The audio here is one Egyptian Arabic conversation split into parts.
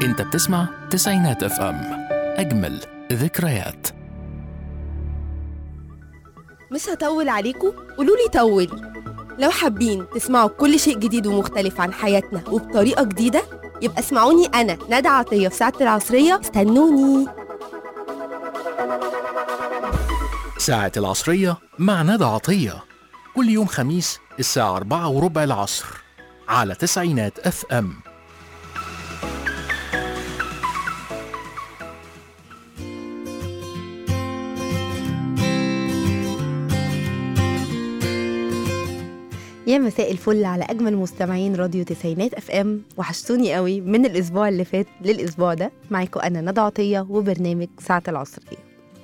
انت بتسمع تسعينات اف ام اجمل ذكريات مش هطول عليكم قولوا لي طولي لو حابين تسمعوا كل شيء جديد ومختلف عن حياتنا وبطريقة جديدة يبقى اسمعوني أنا ندى عطية في ساعة العصرية استنوني ساعة العصرية مع ندى عطية كل يوم خميس الساعة أربعة وربع العصر على تسعينات اف ام يا مساء الفل على أجمل مستمعين راديو تسعينات اف ام وحشتوني قوي من الأسبوع اللي فات للأسبوع ده معاكم أنا ندى عطية وبرنامج ساعة العصرية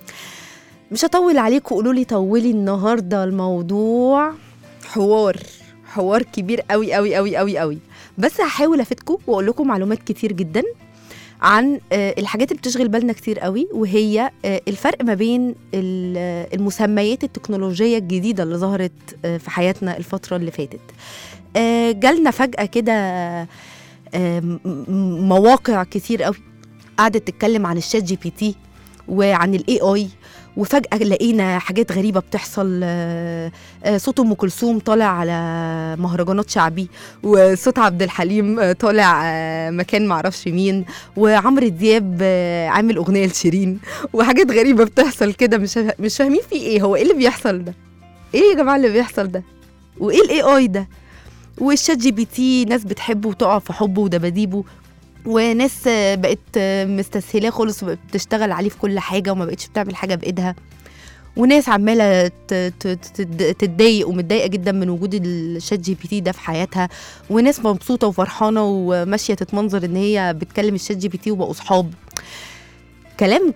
مش هطول عليكم قولوا لي طولي النهارده الموضوع حوار حوار كبير قوي قوي قوي قوي قوي بس هحاول افيدكم واقول لكم معلومات كتير جدا عن آه، الحاجات اللي بتشغل بالنا كتير قوي وهي آه، الفرق ما بين ال- آه، المسميات التكنولوجيه الجديده اللي ظهرت آه، في حياتنا الفتره اللي فاتت آه، جالنا فجاه كده آه، م- م- مواقع كتير قوي قعدت تتكلم عن الشات جي بي تي وعن الاي اي وفجأة لقينا حاجات غريبة بتحصل آه، آه، صوت أم كلثوم طالع على مهرجانات شعبي وصوت عبد الحليم آه، طالع آه، مكان معرفش مين وعمرو دياب آه، عامل أغنية لشيرين وحاجات غريبة بتحصل كده مش مش فاهمين في إيه هو إيه اللي بيحصل ده؟ إيه يا جماعة اللي بيحصل ده؟ وإيه الإي آي ده؟ والشات جي بي تي ناس بتحبه وتقع في حبه ودباديبه وناس آه، بقت آه، مستسهلاه خالص وبقت بتشتغل عليه في كل حاجه وما بقتش بتعمل حاجه بايدها وناس عماله ت- ت- تت- تتضايق ومتضايقه جدا من وجود الشات جي بي تي ده في حياتها وناس مبسوطه وفرحانه وماشيه تتمنظر ان هي بتكلم الشات جي بي تي وبقوا صحاب كلام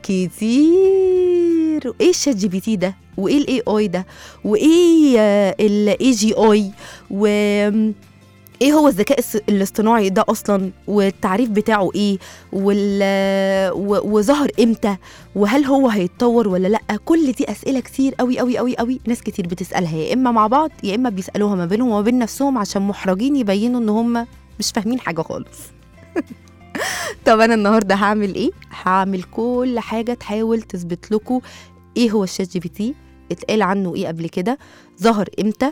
كتير ايه الشات جي بي تي ده وايه الاي اي ده وايه الاي جي اي و ايه هو الذكاء الس- الاصطناعي ده اصلا والتعريف بتاعه ايه وال... و... وظهر امتى وهل هو هيتطور ولا لا كل دي اسئله كتير قوي قوي قوي قوي ناس كتير بتسالها يا اما مع بعض يا اما بيسالوها ما بينهم وما بين نفسهم عشان محرجين يبينوا ان هم مش فاهمين حاجه خالص طب انا النهارده هعمل ايه هعمل كل حاجه تحاول تثبت لكم ايه هو الشات جي بي تي اتقال عنه ايه قبل كده ظهر امتى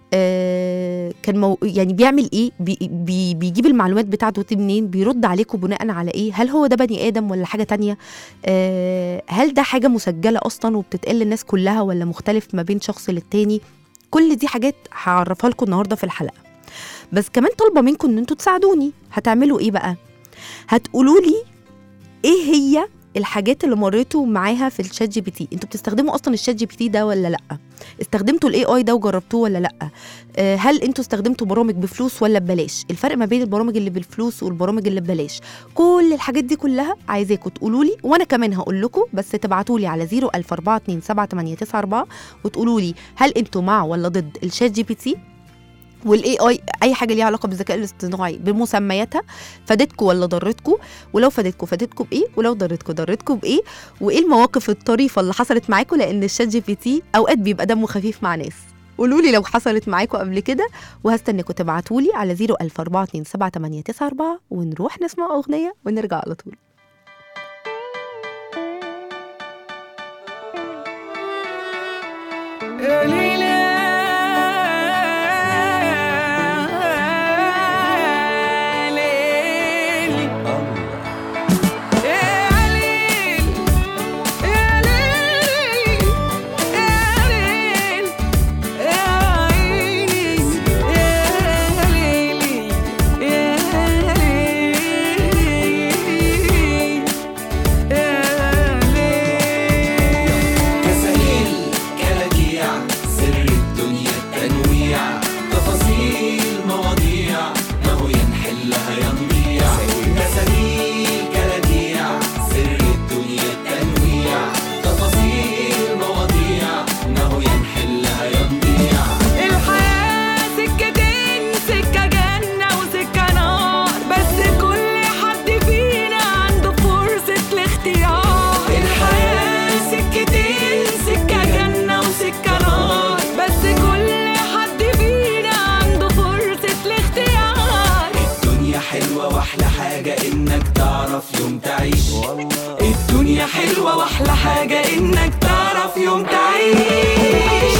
آه كان مو... يعني بيعمل ايه بي... بي... بيجيب المعلومات بتاعته دي منين بيرد عليكم بناء على ايه هل هو ده بني ادم ولا حاجه تانية آه هل ده حاجه مسجله اصلا وبتتقال للناس كلها ولا مختلف ما بين شخص للتاني كل دي حاجات هعرفها لكم النهارده في الحلقه بس كمان طالبه منكم ان انتوا تساعدوني هتعملوا ايه بقى هتقولوا لي ايه هي الحاجات اللي مريتوا معاها في الشات جي بي تي انتوا بتستخدموا اصلا الشات جي بي تي ده ولا لا استخدمتوا الاي اي ده وجربتوه ولا لا آه، هل انتوا استخدمتوا برامج بفلوس ولا ببلاش الفرق ما بين البرامج اللي بالفلوس والبرامج اللي ببلاش كل الحاجات دي كلها عايزاكم تقولوا لي وانا كمان هقول لكم بس تبعتوا لي على 004278994 وتقولوا لي هل انتوا مع ولا ضد الشات جي بي تي والاي اي اي حاجه ليها علاقه بالذكاء الاصطناعي بمسمياتها فادتكم ولا ضرتكم ولو فادتكم فادتكم بايه ولو ضرتكم ضرتكم بايه وايه المواقف الطريفه اللي حصلت معاكم لان الشات جي بي تي اوقات بيبقى دمه خفيف مع ناس قولوا لي لو حصلت معاكم قبل كده وهستناكم تبعتوا لي على 004278994 ونروح نسمع اغنيه ونرجع على طول كسائل كلاكيع سر واحلى حاجة انك تعرف يوم تعيش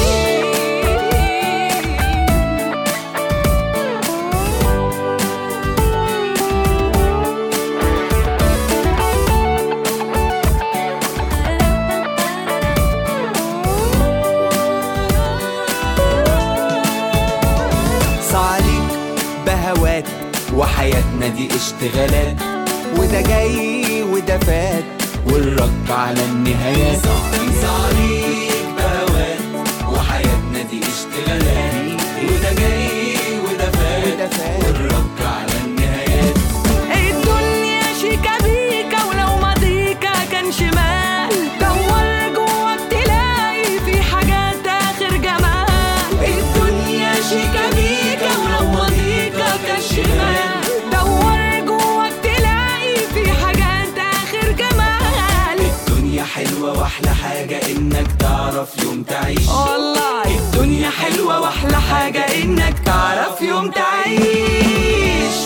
صعليك بهوات وحياتنا دي اشتغالات وده جاي وده فات والرد على النهايات صعليك بهوات وحياتنا دي اشتغالات وده جاي وده فات والرد على النهايات الدنيا شيكا بيكا ولو ماضيكا كان شمال دور جواك تلاقي في حاجات اخر جمال الدنيا شيكا بيكا ولو ماضيكا كان شمال دور جواك تلاقي في حاجات اخر جمال الدنيا حلوة واحلى حاجة انك تعرف يوم تعيش والله الدنيا حلوة واحلى حاجة انك تعرف يوم تعيش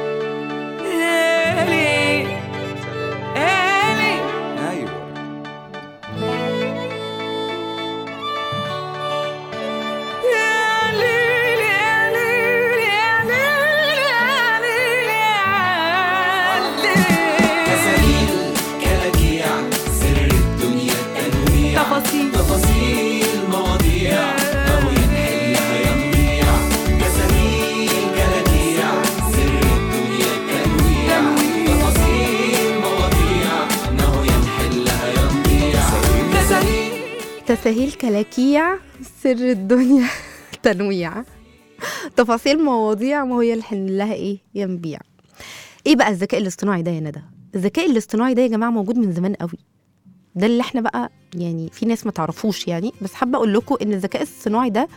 إلي إلي ايوه تساليل كلاكيع سر الدنيا التنويع تفاصيل تفاصيل مواضيع أو ينحلها ينبيع تساليل كلاكيع سر الدنيا التنويع تفاصيل مواضيع نهو ينحلها ينبيع تساليل تساهيل كلاكيع سر الدنيا تنويع تفاصيل مواضيع ما هي الحل لها ايه ينبيع ايه بقى الذكاء الاصطناعي ده يا ندى الذكاء الاصطناعي ده يا جماعه موجود من زمان قوي ده اللي احنا بقى يعني في ناس ما تعرفوش يعني بس حابه اقول لكم ان الذكاء الصناعي ده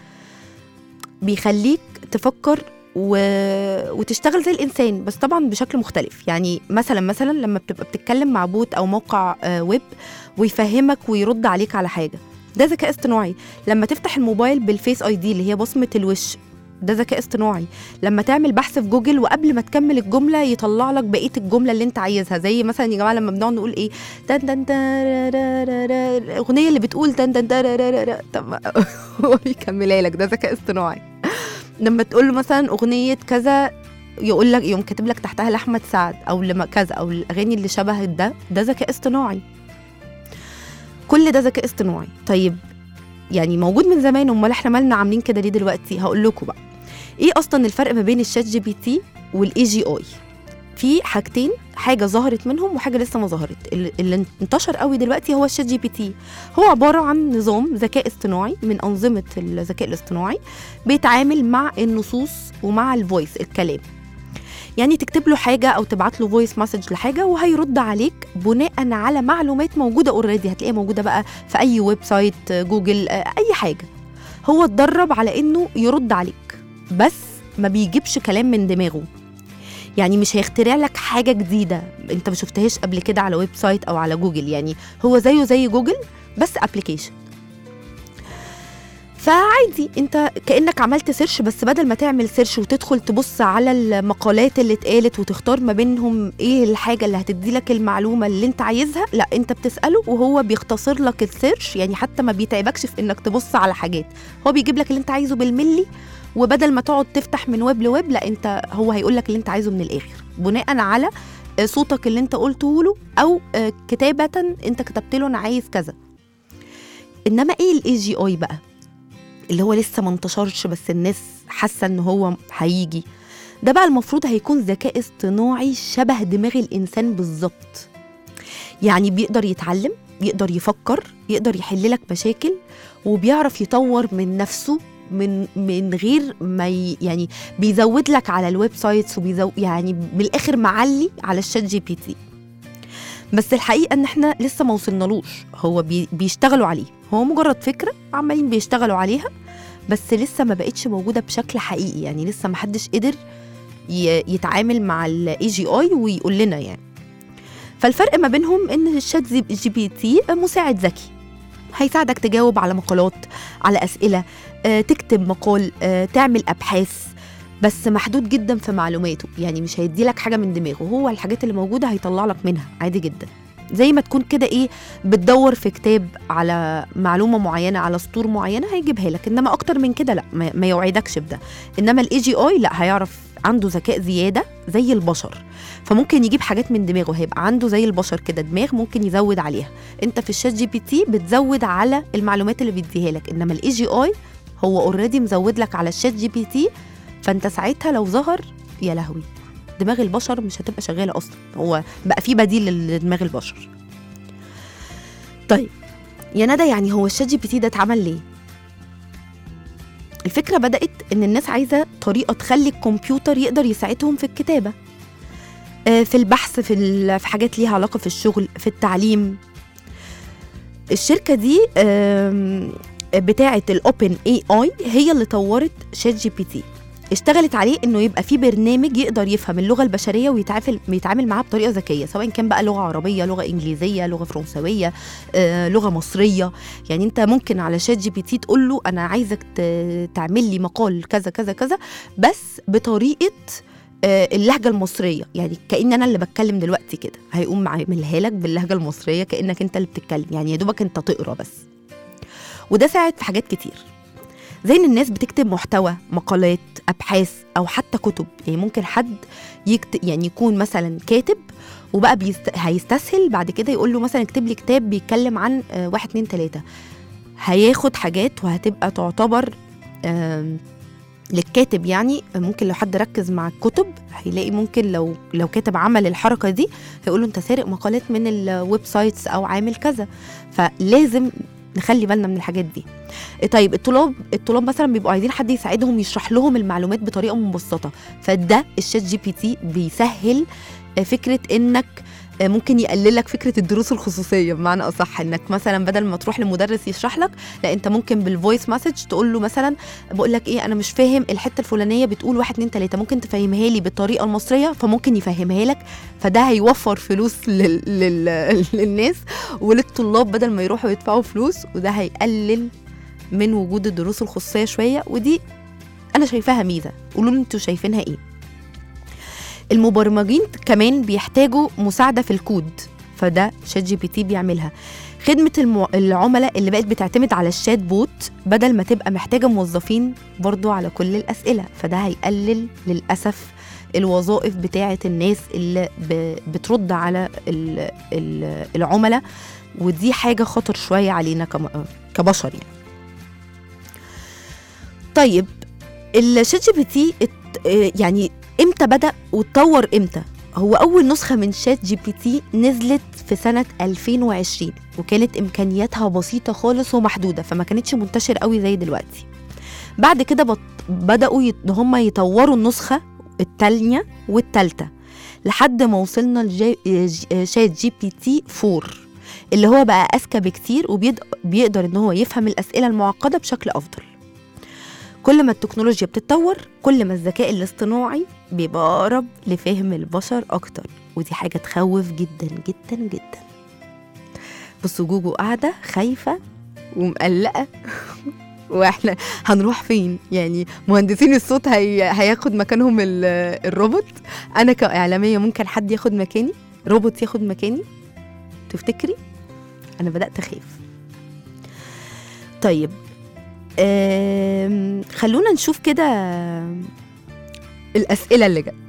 بيخليك تفكر و... وتشتغل زي الانسان بس طبعا بشكل مختلف يعني مثلا مثلا لما بتبقى بتتكلم مع بوت او موقع آه، ويب ويفهمك ويرد عليك على حاجه ده ذكاء اصطناعي لما تفتح الموبايل بالفيس اي دي اللي هي بصمه الوش ده ذكاء اصطناعي لما تعمل بحث في جوجل وقبل ما تكمل الجمله يطلع لك بقيه الجمله اللي انت عايزها زي مثلا يا جماعه لما بنقعد نقول ايه تن تن تارارارارا، الاغنيه اللي بتقول تن تن تارارارا. طب ما- هو بيكملها لك ده ذكاء اصطناعي لما تقول له مثلا اغنيه كذا يقول لك يقوم كاتب لك تحتها لاحمد سعد او لما كذا او الاغاني اللي شبه ده ده ذكاء اصطناعي كل ده ذكاء اصطناعي طيب يعني موجود من زمان امال احنا مالنا عاملين كده ليه دلوقتي هقول لكم بقى ايه اصلا الفرق ما بين الشات جي بي تي والاي جي اي في حاجتين حاجه ظهرت منهم وحاجه لسه ما ظهرت اللي- اللي انتشر قوي دلوقتي هو الشات جي بي تي هو عباره عن نظام ذكاء اصطناعي من انظمه الذكاء الاصطناعي بيتعامل مع النصوص ومع الفويس الكلام يعني تكتب له حاجه او تبعت له فويس مسج لحاجه وهيرد عليك بناء على معلومات موجوده اوريدي هتلاقيها موجوده بقى في اي ويب سايت جوجل آه، اي حاجه هو اتدرب على انه يرد عليك بس ما بيجيبش كلام من دماغه يعني مش هيخترع لك حاجه جديده انت ما شفتهاش قبل كده على ويب سايت او على جوجل يعني هو زيه زي جوجل بس ابلكيشن فعادي انت كانك عملت سيرش بس بدل ما تعمل سيرش وتدخل تبص على المقالات اللي اتقالت وتختار ما بينهم ايه الحاجه اللي هتدي لك المعلومه اللي انت عايزها لا انت بتساله وهو بيختصر لك السيرش يعني حتى ما بيتعبكش في انك تبص على حاجات هو بيجيب لك اللي انت عايزه بالملي وبدل ما تقعد تفتح من ويب لويب لا انت هو هيقول لك اللي انت عايزه من الاخر بناء على آه، صوتك اللي انت قلته له او آه، كتابه انت كتبت له انا عايز كذا انما ايه الاي جي اي بقى اللي هو لسه ما انتشرش بس الناس حاسه ان هو هيجي ده بقى المفروض هيكون ذكاء اصطناعي شبه دماغ الانسان بالظبط يعني بيقدر يتعلم يقدر يفكر يقدر يحل لك مشاكل وبيعرف يطور من نفسه من من غير ما ي يعني بيزود لك على الويب سايتس وبيزود يعني بالاخر معلي على الشات جي بي تي بس الحقيقه ان احنا لسه ما وصلنالوش هو بي بيشتغلوا عليه هو مجرد فكره عمالين بيشتغلوا عليها بس لسه ما بقتش موجوده بشكل حقيقي يعني لسه ما حدش قدر ي- يتعامل مع الاي جي اي ويقول لنا يعني فالفرق ما بينهم ان الشات زي- جي بي تي مساعد ذكي هيساعدك تجاوب على مقالات على اسئله آه، تكتب مقال آه، تعمل ابحاث بس محدود جدا في معلوماته يعني مش هيدي لك حاجه من دماغه هو الحاجات اللي موجوده هيطلع لك منها عادي جدا زي ما تكون كده ايه بتدور في كتاب على معلومه معينه على سطور معينه هيجيبها لك انما اكتر من كده لا ما ما يوعدكش بده انما الاي جي اي لا هيعرف عنده ذكاء زياده زي البشر فممكن يجيب حاجات من دماغه هيبقى عنده زي البشر كده دماغ ممكن يزود عليها انت في الشات جي بي تي بتزود على المعلومات اللي بيديها لك انما الاي جي اي هو اوريدي مزود لك على الشات جي بي تي فانت ساعتها لو ظهر يا لهوي دماغ البشر مش هتبقى شغاله اصلا هو بقى في بديل لدماغ البشر طيب يا ندى يعني هو الشات جي بي تي ده اتعمل ليه الفكره بدات ان الناس عايزه طريقه تخلي الكمبيوتر يقدر يساعدهم في الكتابه آه، في البحث في ال- في حاجات ليها علاقه في الشغل في التعليم الشركه دي آم، بتاعه الاوبن اي اي هي اللي طورت شات جي بي تي اشتغلت عليه انه يبقى في برنامج يقدر يفهم اللغه البشريه ويتعامل يتعامل معاها بطريقه ذكيه سواء كان بقى لغه عربيه لغه انجليزيه لغه فرنسويه آه، لغه مصريه يعني انت ممكن على شات جي بي تي تقول له انا عايزك ت- تعمل لي مقال كذا كذا كذا بس بطريقه آه، اللهجه المصريه يعني كان انا اللي بتكلم دلوقتي كده هيقوم عاملها لك باللهجه المصريه كانك انت اللي بتتكلم يعني يا دوبك انت تقرا بس وده ساعد في حاجات كتير زي ان الناس بتكتب محتوى مقالات ابحاث او حتى كتب يعني ممكن حد يكتب يعني يكون مثلا كاتب وبقى بيست... هيستسهل بعد كده يقول له مثلا اكتب لي كتاب بيتكلم عن آه، واحد اتنين تلاته هياخد حاجات وهتبقى تعتبر آم، للكاتب يعني ممكن لو حد ركز مع الكتب هيلاقي ممكن لو لو كاتب عمل الحركه دي هيقول له انت سارق مقالات من الويب سايتس او عامل كذا فلازم نخلي بالنا من الحاجات دي طيب الطلاب الطلاب مثلا بيبقوا عايزين حد يساعدهم يشرح لهم المعلومات بطريقه مبسطه فده الشات جي بي تي بيسهل آه، فكره انك آه، ممكن يقلل لك فكره الدروس الخصوصيه بمعنى اصح انك مثلا بدل ما تروح لمدرس يشرح لك لا انت ممكن بالفويس مسج تقول له مثلا بقول لك ايه انا مش فاهم الحته الفلانيه بتقول واحد اتنين تلاته ممكن تفهمها لي بالطريقه المصريه فممكن يفهمها لك فده هيوفر فلوس لل... لل... للناس وللطلاب بدل ما يروحوا يدفعوا فلوس وده هيقلل من وجود الدروس الخصوصيه شويه ودي انا شايفاها ميزه قولوا لي انتوا شايفينها ايه المبرمجين كمان بيحتاجوا مساعده في الكود فده شات جي بي تي بيعملها خدمة المو... العملاء اللي بقت بتعتمد على الشات بوت بدل ما تبقى محتاجة موظفين برضو على كل الأسئلة فده هيقلل للأسف الوظائف بتاعة الناس اللي ب... بترد على ال... ال... العملاء ودي حاجة خطر شوية علينا كم... كبشر يعني طيب الشات جي بي تي ات- آه، يعني امتى بدأ واتطور امتى؟ هو أول نسخة من شات جي بي تي نزلت في سنة 2020 وكانت إمكانياتها بسيطة خالص ومحدودة فما كانتش منتشر قوي زي دلوقتي بعد كده بط... بدأوا يت... إن هم يطوروا النسخة التانية والتالتة لحد ما وصلنا لشات جي بي تي 4 اللي هو بقى أذكى بكتير وبيقدر إن هو يفهم الأسئلة المعقدة بشكل أفضل كل ما التكنولوجيا بتتطور كل ما الذكاء الاصطناعي بيبقى أقرب لفهم البشر أكتر ودي حاجة تخوف جدا جدا جدا بصوا جوجو قاعدة خايفة ومقلقة واحنا هنروح فين يعني مهندسين الصوت هي... هياخد مكانهم ال... الروبوت انا كاعلاميه ممكن حد ياخد مكاني روبوت ياخد مكاني تفتكري انا بدات اخاف طيب آم، خلونا نشوف كده الاسئله اللي جت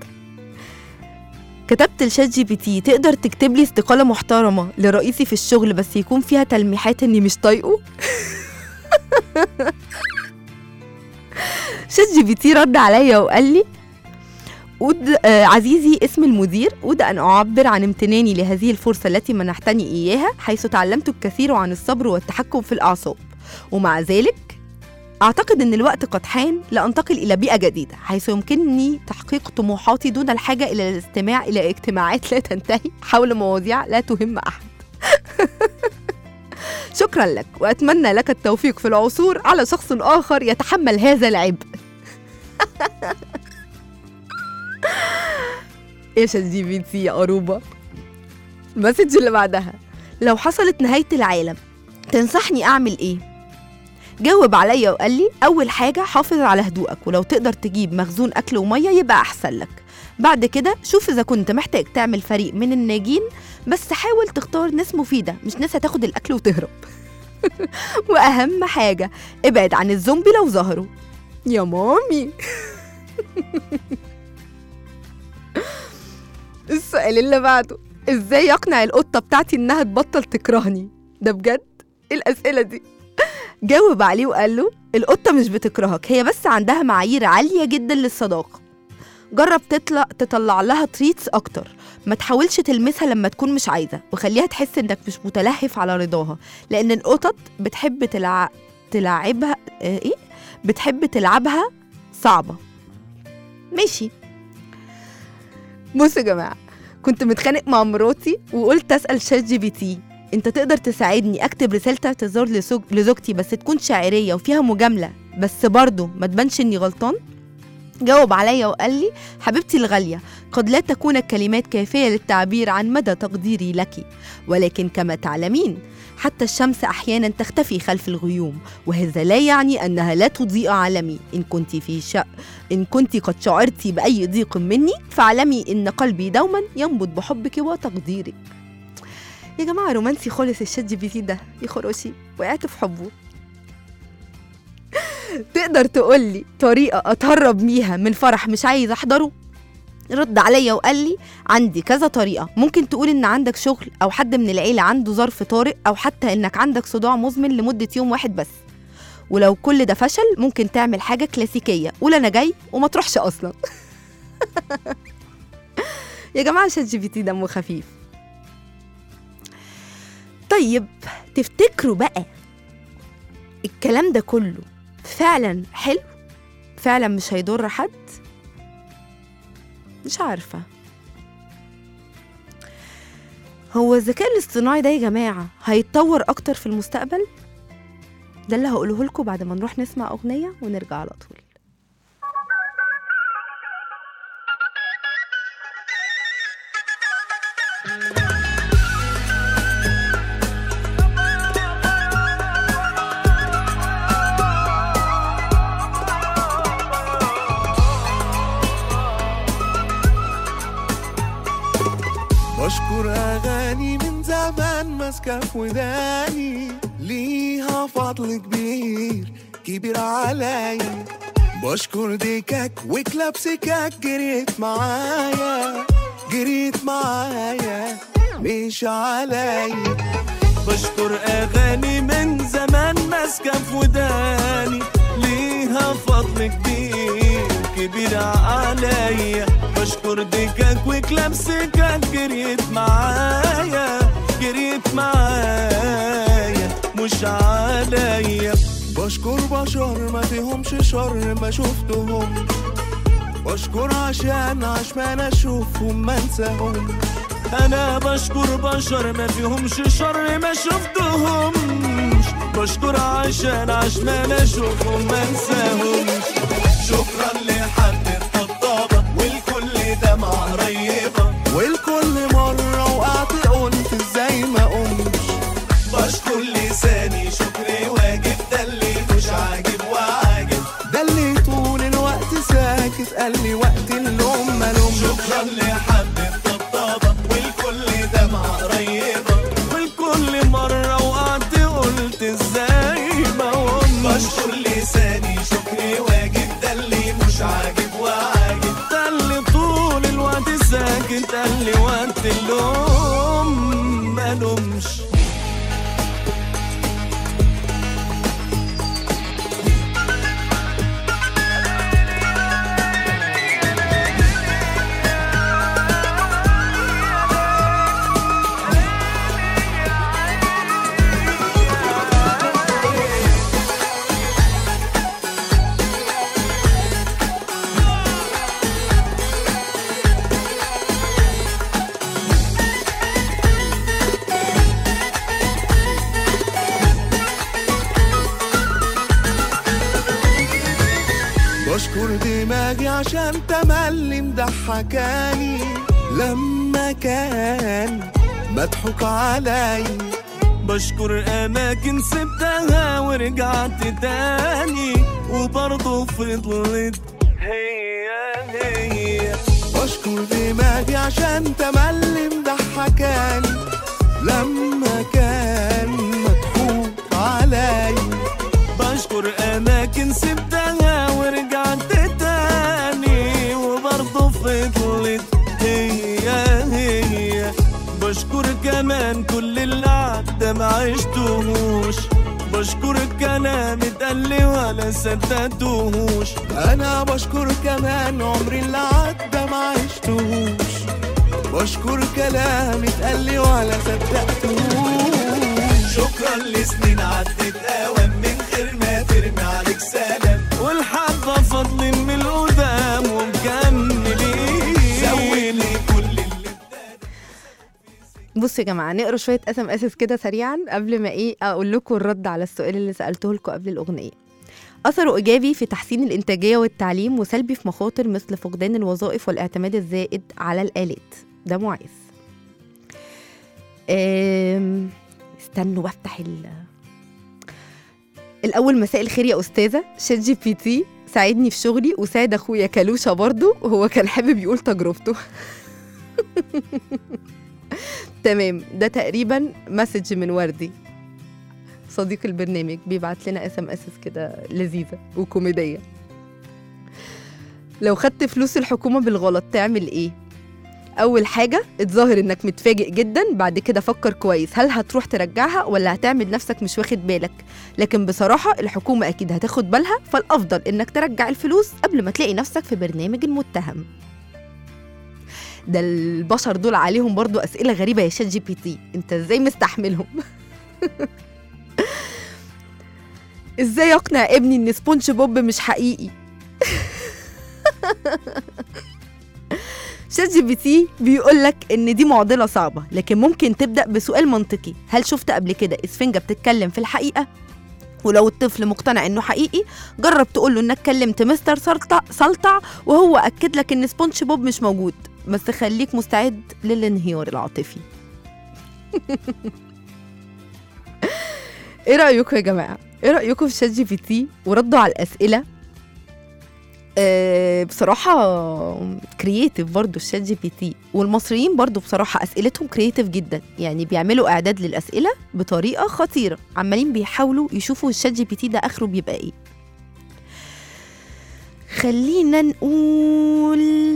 كتبت لشات جي بي تي تقدر تكتب لي استقاله محترمه لرئيسي في الشغل بس يكون فيها تلميحات اني مش طايقه شات جي بي تي رد عليا وقال لي أود آه عزيزي اسم المدير أود أن أعبر عن امتناني لهذه الفرصة التي منحتني إياها حيث تعلمت الكثير عن الصبر والتحكم في الأعصاب ومع ذلك أعتقد أن الوقت قد حان لأنتقل إلى بيئة جديدة حيث يمكنني تحقيق طموحاتي دون الحاجة إلى الاستماع إلى اجتماعات لا تنتهي حول مواضيع لا تهم أحد شكرا لك وأتمنى لك التوفيق في العثور على شخص آخر يتحمل هذا العبء ايش الجي بي تي يا قروبة المسج اللي بعدها لو حصلت نهاية العالم تنصحني أعمل إيه؟ جاوب عليا وقال لي أول حاجة حافظ على هدوءك ولو تقدر تجيب مخزون أكل ومية يبقى أحسن لك بعد كده شوف إذا كنت محتاج تعمل فريق من الناجين بس حاول تختار ناس مفيدة مش ناس هتاخد الأكل وتهرب وأهم حاجة ابعد عن الزومبي لو ظهروا يا مامي السؤال اللي بعده ازاي اقنع القطه بتاعتي انها تبطل تكرهني ده بجد إيه الاسئله دي جاوب عليه وقال له القطه مش بتكرهك هي بس عندها معايير عاليه جدا للصداقه جرب تطلع تطلع لها تريتس اكتر ما تحاولش تلمسها لما تكون مش عايزه وخليها تحس انك مش متلهف على رضاها لان القطط بتحب تلع... تلعبها آه، ايه بتحب تلعبها صعبه ماشي بصوا يا جماعه كنت متخانق مع مراتي وقلت اسال شات جي بي تي انت تقدر تساعدني اكتب رساله اعتذار لزوج... لزوجتي بس تكون شاعريه وفيها مجامله بس برضه ما تبانش اني غلطان جاوب عليا وقال لي حبيبتي الغاليه قد لا تكون الكلمات كافيه للتعبير عن مدى تقديري لك ولكن كما تعلمين حتى الشمس احيانا تختفي خلف الغيوم وهذا لا يعني انها لا تضيء عالمي ان كنت في شأ ان كنت قد شعرت باي ضيق مني فاعلمي ان قلبي دوما ينبض بحبك وتقديرك يا جماعه رومانسي خالص الشات جي بي تي ده يا خروشي وقعت في حبه تقدر تقولي طريقه اتهرب بيها من فرح مش عايز احضره رد عليا وقال لي عندي كذا طريقة ممكن تقول إن عندك شغل أو حد من العيلة عنده ظرف طارئ أو حتى إنك عندك صداع مزمن لمدة يوم واحد بس ولو كل ده فشل ممكن تعمل حاجة كلاسيكية قول أنا جاي وما تروحش أصلا يا جماعة شات جي بي تي دمه خفيف طيب تفتكروا بقى الكلام ده كله فعلا حلو فعلا مش هيضر حد مش عارفة هو الذكاء الاصطناعي ده يا جماعة هيتطور أكتر في المستقبل؟ ده اللي هقوله لكم بعد ما نروح نسمع أغنية ونرجع على طول بشكر أغاني من زمان ماسكة في وداني ليها فضل كبير كبير عليا بشكر ديكك وكلاب سكك جريت معايا جريت معايا مش عليا بشكر اغاني من زمان ماسكه في وداني ليها فضل كبير كبير عليا بشكر ديكك وكلام سكك جريت معايا جريت معايا مش عليا بشكر بشر ما فيهمش شر ما شفتهم بشكر عشان عشمان اشوفهم ما انساهم انا بشكر بشر ما فيهمش شر ما شفتهمش بشكر عشان عشمان اشوفهم ما انساهمش شكرا لحد الطبطبة والكل دمعة قريبة والكل مرة وقعت قلت ازاي ما قمش بشكر لساني شكري واجب ده اللي مش عاجب وعاجب ده اللي طول الوقت ساكت قال لي وقت اللوم ما لومش شكرا لحد الطبطبة والكل دمعة قريبة والكل مرة وقعت قلت ازاي بقوم بشكر لساني شكري واجب ده اللي مش عاجب وعاجب ده اللي طول الوقت ساكت قال لي وقت اللوم ما لومش بشكر دماغي عشان تملي مضحكاني لما كان مضحوك علي بشكر أماكن سبتها ورجعت تاني وبرضه فضلت هي هي بشكر دماغي عشان تملي مضحكاني لما كان مضحوك عليا بشكر أماكن سبتها ورجعت تاني وبرضه فضلت هي هي بشكر كمان كل اللي عدى ما عشتهوش بشكر الكلام اتقال ولا صدقتهوش انا بشكر كمان عمري اللي عدى ما عشتهوش بشكر كلام اتقال لي ولا صدقتهوش شكرا لسنين عدت اوام من غير ما ترمي عليك سلام والحبة فضل من القدام ومكملين زودني كل اللي بصوا يا جماعه نقرا شويه اس ام اس كده سريعا قبل ما ايه اقول لكم الرد على السؤال اللي سالته لكم قبل الاغنيه اثره ايجابي في تحسين الانتاجيه والتعليم وسلبي في مخاطر مثل فقدان الوظائف والاعتماد الزائد على الالات ده معيز أم، استنوا بفتح ال الاول مساء الخير يا استاذه شات جي بي تي ساعدني في شغلي وساعد اخويا كالوشا برضو وهو كان حابب يقول تجربته تمام ده تقريبا مسج من وردي صديق البرنامج بيبعت لنا اس ام اس كده لذيذه وكوميديه لو خدت فلوس الحكومه بالغلط تعمل ايه اول حاجه اتظاهر انك متفاجئ جدا بعد كده فكر كويس هل هتروح ترجعها ولا هتعمل نفسك مش واخد بالك لكن بصراحه الحكومه اكيد هتاخد بالها فالافضل انك ترجع الفلوس قبل ما تلاقي نفسك في برنامج المتهم ده البشر دول عليهم برضو اسئله غريبه يا شات جي بي تي انت ازاي مستحملهم ازاي اقنع ابني ان سبونج بوب مش حقيقي شات جي بي تي بيقول لك ان دي معضله صعبه لكن ممكن تبدا بسؤال منطقي هل شفت قبل كده اسفنجه بتتكلم في الحقيقه ولو الطفل مقتنع انه حقيقي جرب تقول له انك كلمت مستر سلطع سلطع وهو اكد لك ان سبونج بوب مش موجود بس خليك مستعد للانهيار العاطفي ايه رايكم يا جماعه ايه رايكم في شات جي بي تي وردوا على الاسئله أه بصراحة كرييتيف برضو الشات جي بي تي والمصريين برضو بصراحة أسئلتهم كرييتيف جدا يعني بيعملوا إعداد للأسئلة بطريقة خطيرة عمالين بيحاولوا يشوفوا الشات جي بي تي ده آخره بيبقى إيه خلينا نقول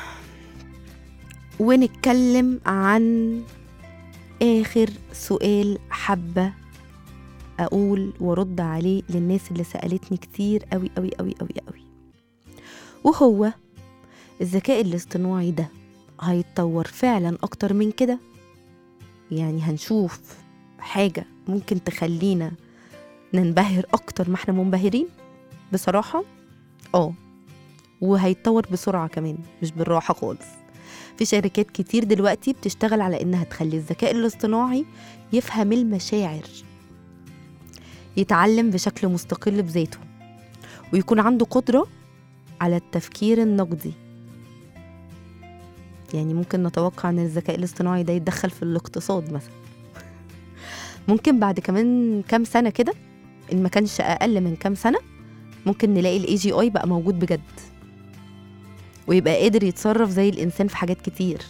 ونتكلم عن آخر سؤال حابة أقول وأرد عليه للناس اللي سألتني كتير أوي أوي أوي أوي أوي وهو الذكاء الاصطناعي ده هيتطور فعلا أكتر من كده يعني هنشوف حاجة ممكن تخلينا ننبهر أكتر ما احنا منبهرين بصراحة اه وهيتطور بسرعة كمان مش بالراحة خالص في شركات كتير دلوقتي بتشتغل على إنها تخلي الذكاء الاصطناعي يفهم المشاعر يتعلم بشكل مستقل بذاته ويكون عنده قدرة على التفكير النقدي يعني ممكن نتوقع ان الذكاء الاصطناعي ده يتدخل في الاقتصاد مثلا ممكن بعد كمان كام سنة كده ان ما كانش اقل من كام سنة ممكن نلاقي الاي جي اي بقى موجود بجد ويبقى قادر يتصرف زي الانسان في حاجات كتير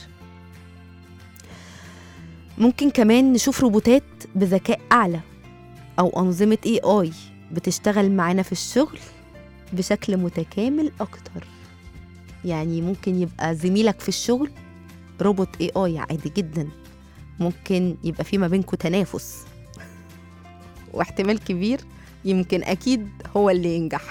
ممكن كمان نشوف روبوتات بذكاء اعلى او انظمه اي اي بتشتغل معانا في الشغل بشكل متكامل اكتر يعني ممكن يبقى زميلك في الشغل روبوت اي اي عادي جدا ممكن يبقى في ما بينكم تنافس واحتمال كبير يمكن اكيد هو اللي ينجح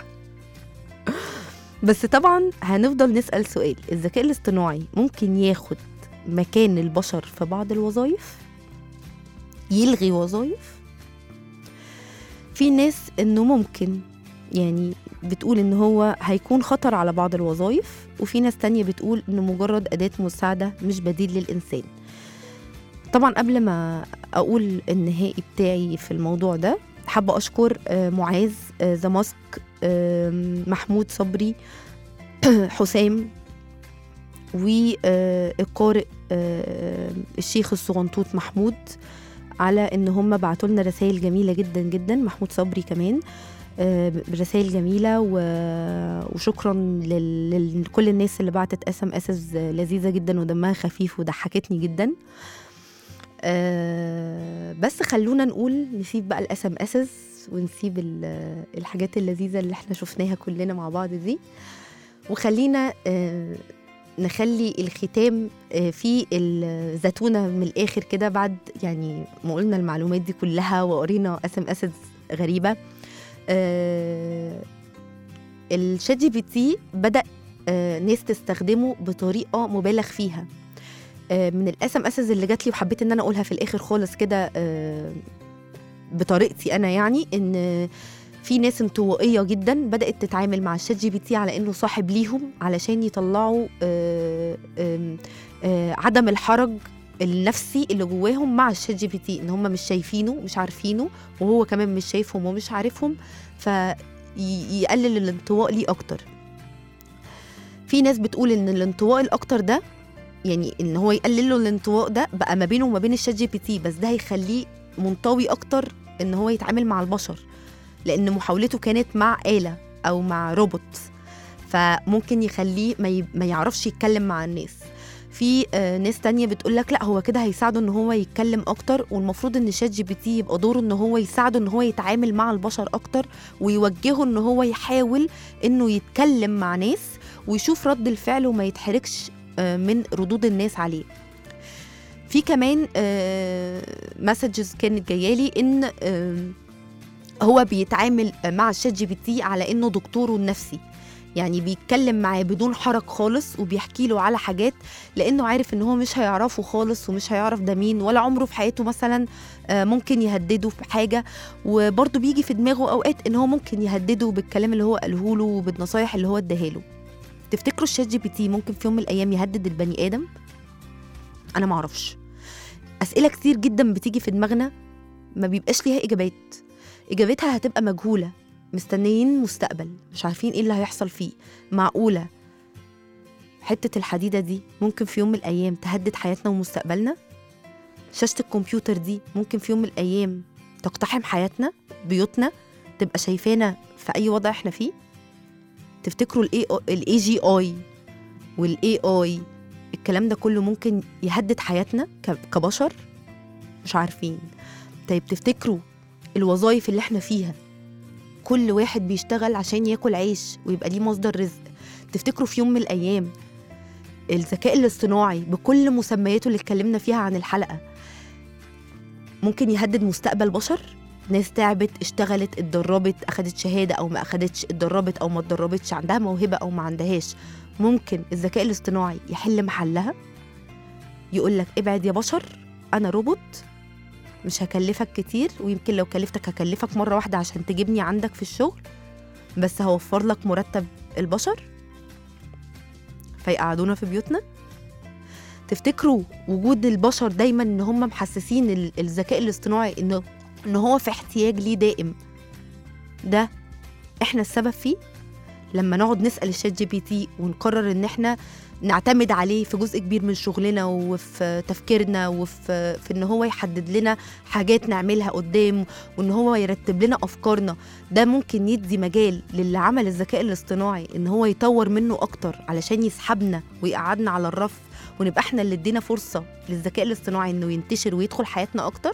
بس طبعا هنفضل نسأل سؤال الذكاء الاصطناعي ممكن ياخد مكان البشر في بعض الوظائف يلغي وظائف في ناس انه ممكن يعني بتقول ان هو هيكون خطر على بعض الوظائف وفي ناس تانية بتقول انه مجرد أداة مساعدة مش بديل للإنسان طبعا قبل ما أقول النهائي بتاعي في الموضوع ده حابة أشكر آه، معاذ آه، ذا ماسك آم، محمود صبري حسام والقارئ الشيخ الصغنطوط محمود على ان هم بعتوا لنا رسائل جميله جدا جدا محمود صبري كمان آه، برسائل جميله و... وشكرا لل... لكل الناس اللي بعتت اس ام اس لذيذه جدا ودمها خفيف وضحكتني جدا آه، بس خلونا نقول نسيب بقى الاس ام اس ونسيب ال- الحاجات اللذيذه اللي احنا شفناها كلنا مع بعض دي وخلينا آه، نخلي الختام آه، في الزتونه من الاخر كده بعد يعني ما قلنا المعلومات دي كلها وقرينا اس ام اس غريبه آه، الشات جي بي تي بدا آه، ناس تستخدمه بطريقه مبالغ فيها آه، من الاس ام اس اللي جات لي وحبيت ان انا اقولها في الاخر خالص كده آه، بطريقتي انا يعني ان في ناس انطوائيه جدا بدات تتعامل مع الشات جي بي تي على انه صاحب ليهم علشان يطلعوا آه، آم، آه، عدم الحرج النفسي اللي جواهم مع الشات جي بي تي ان هم مش شايفينه مش عارفينه وهو كمان مش شايفهم ومش عارفهم فيقلل الانطواء ليه اكتر في ناس بتقول ان الانطواء الاكتر ده يعني ان هو يقلل له الانطواء ده بقى ما بينه وما بين الشات جي بي تي بس ده هيخليه منطوي اكتر ان هو يتعامل مع البشر لان محاولته كانت مع آلة او مع روبوت فممكن يخليه ما, ي... ما يعرفش يتكلم مع الناس في آه، ناس تانية بتقول لك لا هو كده هيساعده ان هو يتكلم اكتر والمفروض ان شات جي بي تي يبقى دوره ان هو يساعده ان هو يتعامل مع البشر اكتر ويوجهه ان هو يحاول انه يتكلم مع ناس ويشوف رد الفعل وما يتحركش آه، من ردود الناس عليه في كمان مسجز كانت جايالي ان آه، هو بيتعامل مع الشات جي بي تي على انه دكتوره النفسي يعني بيتكلم معاه بدون حرج خالص وبيحكي له على حاجات لانه عارف ان هو مش هيعرفه خالص ومش هيعرف ده مين ولا عمره في حياته مثلا آه، ممكن يهدده في حاجه وبرضه بيجي في دماغه اوقات ان هو ممكن يهدده بالكلام اللي هو قاله له وبالنصايح اللي هو اداها له تفتكروا الشات جي بي تي ممكن في يوم من الايام يهدد البني ادم انا معرفش اسئله كتير جدا بتيجي في دماغنا ما بيبقاش ليها اجابات اجابتها هتبقى مجهوله مستنيين مستقبل مش عارفين ايه اللي هيحصل فيه معقوله حته الحديده دي ممكن في يوم من الايام تهدد حياتنا ومستقبلنا شاشه الكمبيوتر دي ممكن في يوم من الايام تقتحم حياتنا بيوتنا تبقى شايفانا في اي وضع احنا فيه تفتكروا الاي الاي جي اي والاي اي الكلام ده كله ممكن يهدد حياتنا ك- كبشر مش عارفين طيب تفتكروا الوظائف اللي احنا فيها كل واحد بيشتغل عشان ياكل عيش ويبقى ليه مصدر رزق تفتكروا في يوم من الايام الذكاء الاصطناعي بكل مسمياته اللي اتكلمنا فيها عن الحلقه ممكن يهدد مستقبل بشر ناس تعبت اشتغلت اتدربت اخدت شهاده او ما اخدتش اتدربت او ما اتدربتش عندها موهبه او ما عندهاش ممكن الذكاء الاصطناعي يحل محلها يقول لك ابعد يا بشر انا روبوت مش هكلفك كتير ويمكن لو كلفتك هكلفك مره واحده عشان تجيبني عندك في الشغل بس هوفر لك مرتب البشر فيقعدونا في بيوتنا تفتكروا وجود البشر دايما ان هم محسسين ال- الذكاء الاصطناعي انه ان هو في احتياج ليه دائم ده احنا السبب فيه لما نقعد نسال الشات جي بي تي ونقرر ان احنا نعتمد عليه في جزء كبير من شغلنا وفي تفكيرنا وفي في ان هو يحدد لنا حاجات نعملها قدام وان هو يرتب لنا افكارنا ده ممكن يدي مجال للي عمل الذكاء الاصطناعي ان هو يطور منه اكتر علشان يسحبنا ويقعدنا على الرف ونبقى احنا اللي ادينا فرصه للذكاء الاصطناعي انه ينتشر ويدخل حياتنا اكتر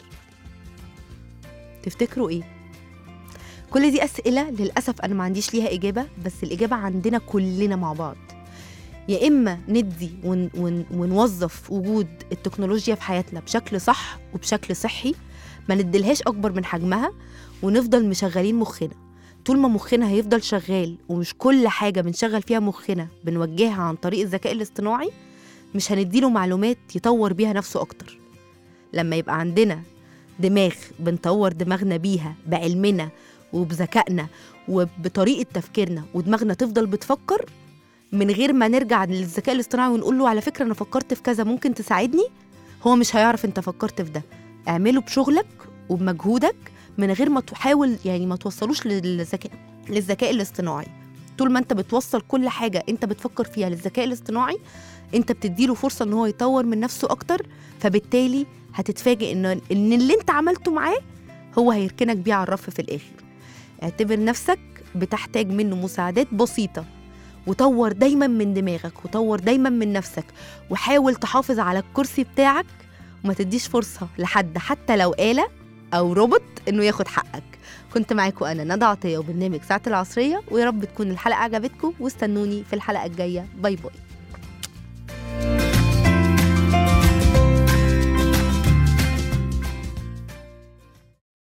تفتكروا ايه كل دي اسئله للاسف انا ما عنديش ليها اجابه بس الاجابه عندنا كلنا مع بعض يا اما ندي ون ون ونوظف وجود التكنولوجيا في حياتنا بشكل صح وبشكل صحي ما نديلهاش اكبر من حجمها ونفضل مشغلين مخنا طول ما مخنا هيفضل شغال ومش كل حاجه بنشغل فيها مخنا بنوجهها عن طريق الذكاء الاصطناعي مش هنديله معلومات يطور بيها نفسه اكتر لما يبقى عندنا دماغ بنطور دماغنا بيها بعلمنا وبذكائنا وبطريقه تفكيرنا ودماغنا تفضل بتفكر من غير ما نرجع للذكاء الاصطناعي ونقول له على فكره انا فكرت في كذا ممكن تساعدني هو مش هيعرف انت فكرت في ده اعمله بشغلك وبمجهودك من غير ما تحاول يعني ما توصلوش للذكاء للذكاء الاصطناعي طول ما انت بتوصل كل حاجه انت بتفكر فيها للذكاء الاصطناعي انت بتديله فرصه ان هو يطور من نفسه اكتر فبالتالي هتتفاجئ ان ان اللي انت عملته معاه هو هيركنك بيه على الرف في الاخر اعتبر نفسك بتحتاج منه مساعدات بسيطه وطور دايما من دماغك وطور دايما من نفسك وحاول تحافظ على الكرسي بتاعك وما تديش فرصه لحد حتى لو آلة او روبوت انه ياخد حقك كنت معاكم انا ندى عطيه وبرنامج ساعه العصريه ويا رب تكون الحلقه عجبتكم واستنوني في الحلقه الجايه باي باي